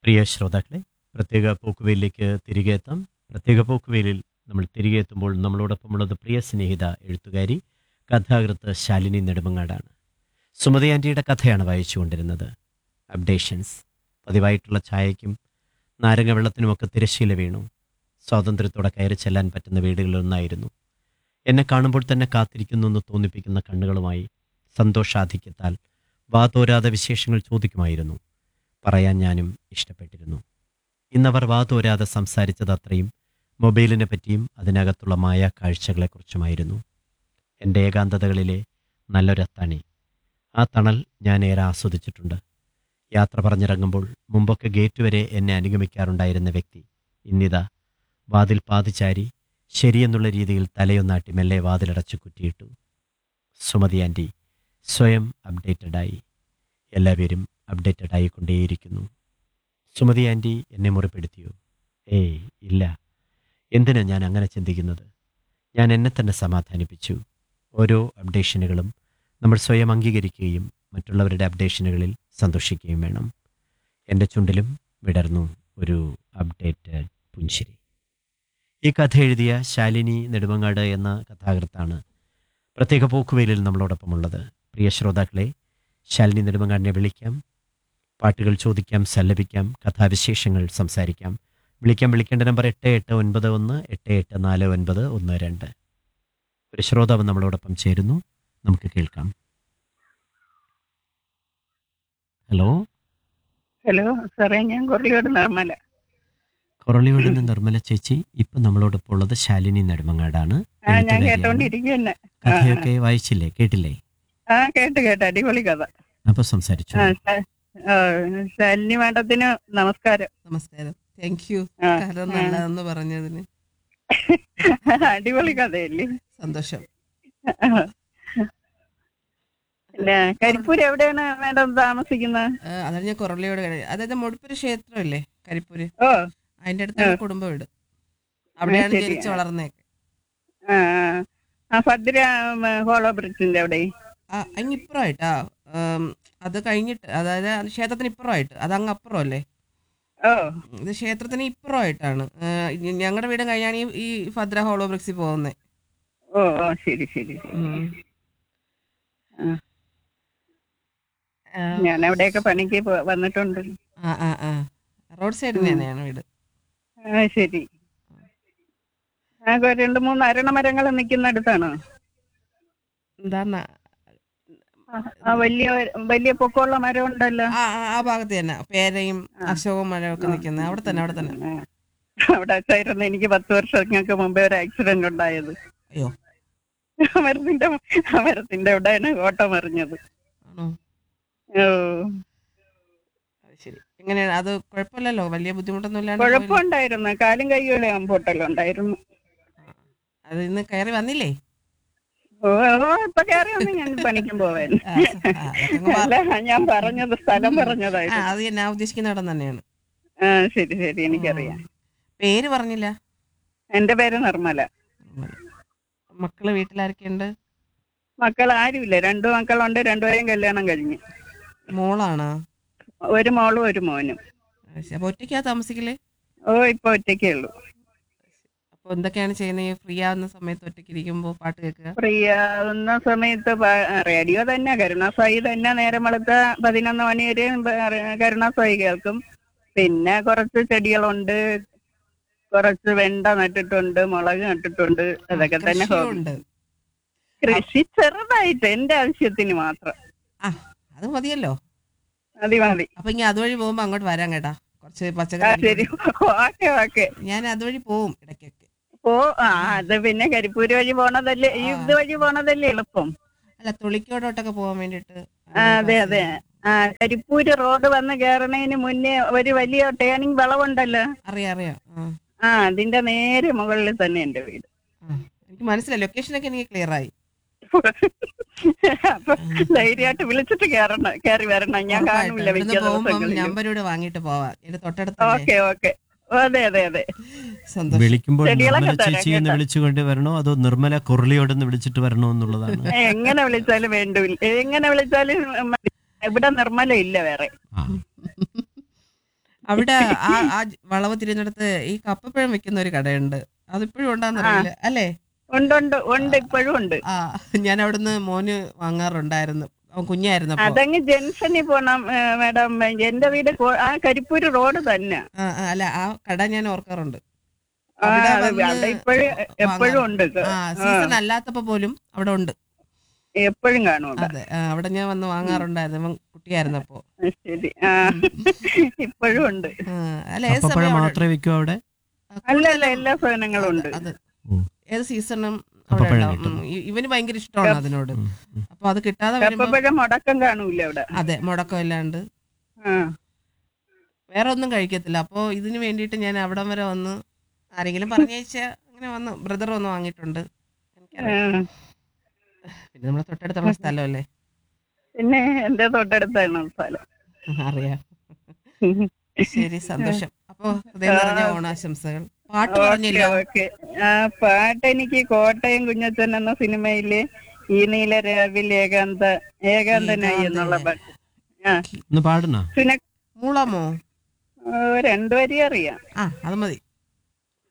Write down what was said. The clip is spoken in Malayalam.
പ്രിയ ശ്രോതാക്കളെ പ്രത്യേക പോക്കുവെയിലേക്ക് തിരികെ എത്താം പ്രത്യേക പോക്കുവെയിലിൽ നമ്മൾ തിരികെ എത്തുമ്പോൾ നമ്മളോടൊപ്പമുള്ളത് പ്രിയ സ്നേഹിത എഴുത്തുകാരി കഥാകൃത്ത് ശാലിനി നെടുമങ്ങാടാണ് സുമതി ആൻറ്റിയുടെ കഥയാണ് വായിച്ചുകൊണ്ടിരുന്നത് അപ്ഡേഷൻസ് പതിവായിട്ടുള്ള ചായയ്ക്കും നാരങ്ങ വെള്ളത്തിനുമൊക്കെ തിരശ്ശീല വീണു സ്വാതന്ത്ര്യത്തോടെ കയറി ചെല്ലാൻ പറ്റുന്ന വീടുകളിലൊന്നായിരുന്നു എന്നെ കാണുമ്പോൾ തന്നെ കാത്തിരിക്കുന്നു എന്ന് തോന്നിപ്പിക്കുന്ന കണ്ണുകളുമായി സന്തോഷാധിക്യത്താൽ വാതോരാതെ വിശേഷങ്ങൾ ചോദിക്കുമായിരുന്നു പറയാൻ ഞാനും ഇഷ്ടപ്പെട്ടിരുന്നു ഇന്നവർ വാതോരാതെ സംസാരിച്ചത് അത്രയും മൊബൈലിനെ പറ്റിയും അതിനകത്തുള്ള മായ കാഴ്ചകളെക്കുറിച്ചുമായിരുന്നു എൻ്റെ ഏകാന്തതകളിലെ നല്ലൊരത്താണി ആ തണൽ ഞാൻ ഏറെ ആസ്വദിച്ചിട്ടുണ്ട് യാത്ര പറഞ്ഞിറങ്ങുമ്പോൾ മുമ്പൊക്കെ ഗേറ്റ് വരെ എന്നെ അനുഗമിക്കാറുണ്ടായിരുന്ന വ്യക്തി ഇന്നിതാ വാതിൽ പാതിച്ചാരി ശരിയെന്നുള്ള രീതിയിൽ തലയൊന്നാട്ടി മെല്ലെ വാതിലടച്ചു കുറ്റിയിട്ടു സുമതി ആൻറ്റി സ്വയം അപ്ഡേറ്റഡായി എല്ലാവരും അപ്ഡേറ്റഡ് ആയിക്കൊണ്ടേയിരിക്കുന്നു സുമതി ആൻറ്റി എന്നെ മുറിപ്പെടുത്തിയോ ഏയ് ഇല്ല എന്തിനാ ഞാൻ അങ്ങനെ ചിന്തിക്കുന്നത് ഞാൻ എന്നെ തന്നെ സമാധാനിപ്പിച്ചു ഓരോ അപ്ഡേഷനുകളും നമ്മൾ സ്വയം അംഗീകരിക്കുകയും മറ്റുള്ളവരുടെ അപ്ഡേഷനുകളിൽ സന്തോഷിക്കുകയും വേണം എൻ്റെ ചുണ്ടിലും വിടർന്നു ഒരു അപ്ഡേറ്റഡ് പുഞ്ചിരി ഈ കഥ എഴുതിയ ശാലിനി നെടുമങ്ങാട് എന്ന കഥാകൃത്താണ് പ്രത്യേക പോക്കുവെയിലിൽ നമ്മളോടൊപ്പമുള്ളത് പ്രിയ ശ്രോതാക്കളെ ശാലിനി നെടുമങ്ങാടിനെ വിളിക്കാം പാട്ടുകൾ ചോദിക്കാം സല്ലപിക്കാം കഥാവിശേഷങ്ങൾ സംസാരിക്കാം വിളിക്കാം വിളിക്കേണ്ട നമ്പർ എട്ട് എട്ട് ഒൻപത് ഒന്ന് എട്ട് എട്ട് നാല് ഒൻപത് ഒന്ന് രണ്ട് ഒരു ശ്രോതാവ് നമ്മളോടൊപ്പം ചേരുന്നു നമുക്ക് കേൾക്കാം ഹലോ ഹലോ സാറേ ഞാൻ കുറലിയോട് നിർമ്മല കൊറളിയോട് നിന്ന് നിർമ്മല ചേച്ചി ഇപ്പം നമ്മളോടൊപ്പം ഉള്ളത് ശാലിനി നെടുമങ്ങാടാണ് ആ ഞാൻ എഴുത്തുകാരിയാണ്. കേട്ടോണ്ടിരിക്കുന്നെ ആ, കഥയൊക്കെ വായിച്ചില്ലേ കേട്ടില്ലേ ആ കേട്ട് കേട്ട് അടിപൊളി കഥ അപ്പൊ സംസാരിച്ചു ആ, ശ- ആ, ശാലിനി മാഡത്തിന് നമസ്കാരം നമസ്കാരം താങ്ക് യു ആ, കഥ ആ. നല്ലതെന്ന് പറഞ്ഞതിന് അടിപൊളി കഥയല്ലേ സന്തോഷം പിന്നെ കരിപ്പൂർ എവിടെയാണ് മാഡം താമസിക്കുന്നത് ആ, അതാണ് ഞാൻ കുറളിയോട് കഴി- അതായത് മുടിപ്പുര ക്ഷേത്രമില്ലേ കരിപ്പൂര് ഓ അതിന്റെ അടുത്താണ് കുടുംബ വീട് അവിടെയാണ് ശരി. ജനിച്ചു വളർന്നേക്കെ ആ ആ. ആ ഭദ്ര ഉം, ഹോളോ ബ്രിഡ്ജിന്റെ അവിടെ ആ അങ്ങ് ഇപ്പുറമായിട്ടാ ആം, അത് കഴിഞ്ഞിട്ട് അതായത് അത് ക്ഷേത്രത്തിന് ഇപ്പുറമായിട്ട് അത് അങ്ങ് അപ്പുറം അല്ലേ ഓ ഇത് ക്ഷേത്രത്തിന് ഇപ്പുറമായിട്ടാണ് ഞങ്ങളുടെ വീട് കഴിഞ്ഞാണ് ഈ- ഈ ഭദ്ര ഹോളോ ബ്രിക്സിൽ പോകുന്നത് ഓ ഓ ശരി ശരി ശരി ഞാൻ അവിടെയൊക്കെ പണിക്ക് പോ- വന്നിട്ടുണ്ട് ആ ആ ആ റോഡ് സൈഡിൽ തന്നെയാണ് വീട് ആ ശരി ആ കൊ- രണ്ട് മൂന്ന് അരണ മരങ്ങൾ നിൽക്കുന്നിടത്താണോ എന്താണ് ആ വലിയ വലിയ പൊക്കമുള്ള മരം ഉണ്ടല്ലോ ആ ആ- ആ ഭാഗത്ത് തന്നെ പേരയും അശോകവും മരമൊക്കെ നിൽക്കുന്നത് അവിടെ തന്നെ അവിടെ തന്നെ ആ. അവിടെ വെച്ചായിരുന്നു എനിക്ക് പത്ത് വർഷങ്ങൾക്ക് മുമ്പേ ഒരു ആക്സിഡന്റ് ഉണ്ടായത് അയ്യോ ആ മരത്തിന്റെ ആ മരത്തിന്റെ അവിടെയാണ് ഓട്ടം എറിഞ്ഞത് ആണോ ഓ അത് ശരി എങ്ങനെയാണ് അത് കുഴപ്പമില്ലല്ലോ വലിയ ബുദ്ധിമുട്ടൊന്നും ഇല്ലാണ്ട് പോയില്ലേ? കുഴപ്പമുണ്ടായിരുന്നു കാലും കൈകളും അമ്പോട്ടെല്ലാം ഉണ്ടായിരുന്നു അത് ഇന്ന് കയറി വന്നില്ലേ ഓ ഓ ഇപ്പൊ കയറി വന്ന് ഞാൻ പണിക്കും പോവാൻ ആ, ആ, അതൊക്കെ അങ്ങ് അല്ല ഞാൻ പറഞ്ഞത് സ്ഥലം ആ, പറഞ്ഞതായിരുന്നു അത് ഞാൻ ഉദ്ദേശിക്കുന്ന ഇടം തന്നെയാണ് ആ ശരി ശരി എനിക്കറിയാം പേര് പറഞ്ഞില്ല എന്റെ പേര് നിർമ്മല മക്കള് വീട്ടിലാരൊക്കെയുണ്ട് മക്കൾ ആരുമില്ല രണ്ടു മക്കളുണ്ട് രണ്ടുപേരെയും കല്യാണം കഴിഞ്ഞു മോളാണ് ഒരു മോളും ഒരു മോനും അപ്പൊ ഒറ്റയ്ക്കാ താമസിക്കല് ഓ ഇപ്പൊ ഒറ്റയ്ക്കേ ഉള്ളൂ അപ്പൊ എന്തൊക്കെയാണ് ചെയ്യുന്നത് ഫ്രീ ആവുന്ന സമയത്ത് ഒറ്റയ്ക്ക് ഇരിക്കുമ്പോ പാട്ട് കേൾക്കുക ഫ്രീയാവുന്ന സമയത്ത് പ- റേഡിയോ തന്നെ കരുണാസായി തന്നെ നേരം വെളുത്ത പതിനൊന്ന് മണി വരെ കരുണാസായി കേൾക്കും പിന്നെ കുറച്ച് ചെടികളുണ്ട് കുറച്ച് വെണ്ട നട്ടിട്ടുണ്ട് മുളക് നട്ടിട്ടുണ്ട് അതൊക്കെ തന്നെ ഹോബി കൃഷിയുണ്ട് കൃഷി ചെറുതായിട്ട് എന്റെ ആവശ്യത്തിന് മാത്രം ആ അത് മതിയല്ലോ മതി മതി അപ്പൊ ഇനി അതുവഴി പോകുമ്പോ അങ്ങോട്ട് വരാൻ കേട്ടാ കുറച്ച് ആ പച്ചക്കറി ശരി ഓക്കെ ഓക്കെ ഞാൻ അതുവഴി പോവും ഇടയ്ക്കൊക്കെ ഓ ആ അത് പിന്നെ കരിപ്പൂര് വഴി പോണതല്ലേ ഈ ഇത് വഴി പോണതല്ലേ എളുപ്പം അല്ല തുളിക്കോടോട്ടൊക്കെ പോകാൻ വേണ്ടിട്ട് ആ, അതെ അതെ ആ കരിപ്പൂര് റോഡ് വന്ന് കയറണതിന് മുന്നേ ഒരു വലിയ ടേണിംഗ് വളവുണ്ടല്ലോ അറിയാം അറിയാം ആ ആ അതിന്റെ നേരെ മുകളിൽ തന്നെ എന്റെ വീട് ആ. എനിക്ക് മനസ്സിലായി ലൊക്കേഷനൊക്കെ എനിക്ക് ക്ലിയർ ആയി അപ്പൊ ധൈര്യമായിട്ട് വിളിച്ചിട്ട് കയറണം കയറി വരണം ഞാൻ ഉറപ്പായിട്ടും. കാണൂല ഇവിടുന്ന് മിക്ക പോകുമ്പം ദിവസങ്ങളിലും നമ്പർ ഇവിടെ വാങ്ങിട്ട് പോവാം എന്റെ തൊട്ടടുത്തല്ലേ ഓക്കെ ഓക്കെ അതെ അതെ അതെ സന്തോഷം വിളിക്കുമ്പോൾ ചെടികളൊക്കെ നിർമ്മല തരാം, ചേച്ചി എന്ന് കേട്ടോ. വിളിച്ചുകൊണ്ട് വരണോ അതോ നിർമ്മല കൊറളിയോടെന്ന് വിളിച്ചിട്ട് വരണോ എന്നുള്ളതാണ് എങ്ങനെ വിളിച്ചാലും വേണ്ടില്ല എങ്ങനെ വിളിച്ചാലും മതി. ഇവിടെ നിർമ്മല ഇല്ല വേറെ ആ അവിടെ ആ ആ വളവ് തിരിഞ്ഞെടുത്ത് ഈ കപ്പപ്പഴം വെക്കുന്ന ഒരു കടയുണ്ട് അതിപ്പോഴും ഉണ്ടാന്നറിയില്ല അല്ലേ ഉണ്ട് ഉണ്ട് ഉണ്ട് ഇപ്പോഴും ഉണ്ട് ആ ഞാൻ അവിടുന്ന് മോന് വാങ്ങാറുണ്ടായിരുന്നു അവൻ കുഞ്ഞായിരുന്നപ്പോ അതങ്ങ് ജംഗ്ഷനിൽ പോണം ഏ, മാഡം എന്റെ വീട് കോ- ആ കരിപ്പൂര് റോഡ് തന്നെ ആ, ആ, അല്ല ആ കട ഞാൻ ഓർക്കാറുണ്ട് ആ, അവിടെ അത് വന്ന് അവിടെ ഇപ്പോഴും എപ്പോഴും ഉണ്ട് ആ സീസൺ അല്ലാത്തപ്പോ പോലും അവിടെ ഉണ്ട് എപ്പോഴും കാണും അവിടെ അതെ ആ, അവിടെ ഞാൻ വന്ന് വാങ്ങാറുണ്ടായിരുന്നു അവൻ കുട്ടിയായിരുന്നപ്പോ ശരി ആ ഇപ്പോഴും ഉണ്ട് ആ, അല്ല ഏത് കപ്പപ്പഴം സമയം അവിടെ- മാത്രമേ വിൽക്കൂ അവിടെ അല്ല അല്ല എല്ലാ സാധനങ്ങളും ഉണ്ട് അത് ഉം. ഏത് സീസണും അവിടെ കപ്പപ്പഴം ഉണ്ടാവും. കിട്ടും. ഉം, ഇ- ഇവന് ഭയങ്കര ഇഷ്ടമാണ് അതിനോട് ഉം, ഉം. അപ്പൊ അത് കിട്ടാതെ വരുമ്പോ കപ്പപ്പഴം മുടക്കം കാണൂല അവിടെ അതെ മുടക്കം ഇല്ലാണ്ട് ആ വേറെ ഒന്നും കഴിക്കത്തില്ല അപ്പോൾ ഇതിന് വേണ്ടിയിട്ട് ഞാൻ അവിടം വരെ വന്ന് ആരെങ്കിലും പറഞ്ഞയച്ച അങ്ങനെ വന്ന് ബ്രദർ വന്ന് വാങ്ങിയിട്ടുണ്ട് എനിക്കറിയാം ആ. പിന്നെ നമ്മുടെ തൊട്ടടുത്തുള്ള സ്ഥലമല്ലേ പിന്നെ എന്റെ തൊട്ടടുത്താണ് സ്ഥലം അറിയാം ശരി സന്തോഷം അപ്പൊ ഹൃദയം നിറഞ്ഞ ഓണാശംസകൾ പാട്ട് പറഞ്ഞില്ല ഓക്കെ ആ പാട്ട് എനിക്ക് കോട്ടയം കുഞ്ഞച്ചൻ എന്ന സിനിമയിലെ ഈ നീല രാവിൽ ഏകാന്ത ഏകാന്തനായി എന്നുള്ള പാട്ട് ആ ഒന്ന് പാടണോ പിന്നെ മൂളമോ രണ്ടു വരി അറിയാം ആ അത് മതി